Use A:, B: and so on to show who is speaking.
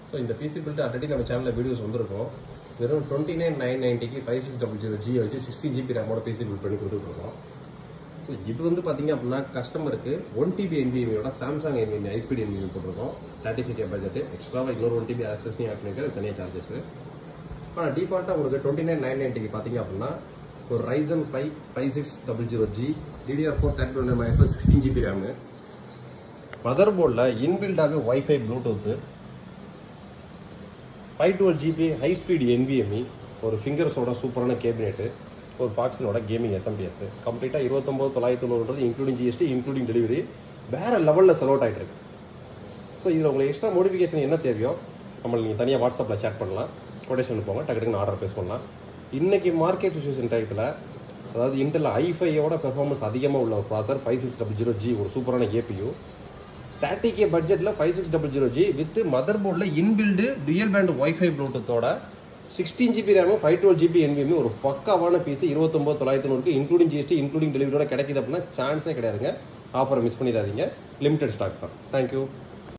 A: so இந்த PC build already நம்ம சேனலில் வீடியோஸ் வந்திருக்கோம் வெறும் twenty nine nine நைன்ட்டிக்கு five six double zero G வச்சு சிக்ஸ்டி ஜிபி ரேமோட பிசி பில்ட் பண்ணி கொடுத்துருக்கோம் ஸோ இது வந்து பார்த்தீங்க அப்படின்னா கஸ்டமருக்கு one TB என்பிஎம்யோட Samsung NPM high speed NPM போட்டிருக்கோம் தேர்ட்டி ஃபைவ் கே பட்ஜெட் எக்ஸ்ட்ராவாக இன்னொரு ஒன் டிபி ஆக்சஸ்னி ஆட் பண்ணிக்கிறது தனியாக சார்ஜஸ் ஆனால் டிஃபால்ட்டாக உங்களுக்கு டுவெண்ட்டி நைன் நைன் நைன்ட்டிக்கு பார்த்தீங்க அப்படின்னா ஒரு Ryzen five five six double zero G DDR four thirty one மைனஸில் சிக்ஸ்டீன் ஜிபி ரேமு மதர் போர்டில் இன்பில்டாக wifi Bluetooth five twelve GB high speed என்பிஎம்இ ஒரு ஃபிங்கர்ஸோட சூப்பரான கேபினெட்டு ஒரு ஃபாக்ஸினோட கேமிங் எஸ்எம்பிஎஸ் கம்ப்ளீட்டாக இருபத்தொம்பது தொள்ளாயிரத்தி தொண்ணூறுன்றது இன்க்ளூடிங் ஜிஎஸ்டி இன்க்ளூடிங் டெலிவரி வேற லெவலில் செல் அவுட் ஆகிட்டு இருக்கு ஸோ இதில் உங்களுக்கு எக்ஸ்ட்ரா மோடிஃபிகேஷன் என்ன தேவையோ நம்மளை நீங்கள் தனியாக வாட்ஸ்அப்பில் சேட் பண்ணலாம் கொட்டேஷன் போங்க டக்கு டக்குன்னு ஆர்டர் ப்ளேஸ் பண்ணலாம் இன்னைக்கு மார்க்கெட் சுச்சுவேஷன் டயத்தில் அதாவது இன்டெல் ஐஃபையோட பெர்ஃபார்மன்ஸ் அதிகமாக உள்ள ஒரு processor five six double zero G ஒரு சூப்பரான ஏபியூ தேர்ட்டி கே பட்ஜெட்டில் five six double zero G with mother போர்டில் இன்பில்டு டுயல் பேண்ட் ஒய்ஃபை ப்ளூடூத்தோட சிக்ஸ்டீன் ஜிபி ரேமும் ஃபைவ் டுவெல் ஜிபி என்பிஎம் ஒரு பக்காவான பீஸ் இருபத்தொம்பது தொள்ளாயிரத்தி தொண்ணூறு இன்க்ளூடிங் ஜிஎஸ்டி இன்க்ளூடிங் டெலிவரியோட கிடைக்குது அப்படின்னா சான்ஸே கிடையாதுங்க ஆஃபரை மிஸ் பண்ணிடாதீங்க லிமிடெட் ஸ்டாக் தான் தேங்க்யூ